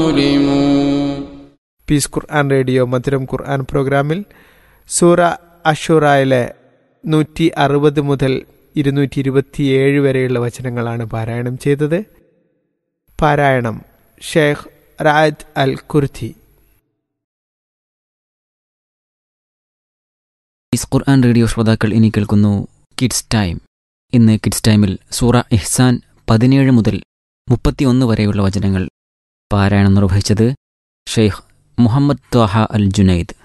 ظلموا piece ഖുർആൻ radio മധുരം ഖുർആൻ പ്രോഗ്രാമിൽ സൂറ അഷുറായിലെ നൂറ്റി അറുപത് മുതൽ ഇരുന്നൂറ്റി ഇരുപത്തിയേഴ് വരെയുള്ള വചനങ്ങളാണ് പാരായണം ചെയ്തത് പാരായണം ഷെയ്ഖ് റാജ് അൽ കുർത്തി ഈസ് ഖുർആൻ റേഡിയോ ശ്രോതാക്കൾ ഇനി കേൾക്കുന്നു കിഡ്സ് ടൈം ഇന്ന് കിഡ്സ് ടൈമിൽ സൂറ ഇഹ്സാൻ പതിനേഴ് മുതൽ മുപ്പത്തിയൊന്ന് വരെയുള്ള വചനങ്ങൾ പാരായണം നിർവഹിച്ചത് ഷെയ്ഖ് മുഹമ്മദ് ത്വാഹ അൽ ജുനൈദ്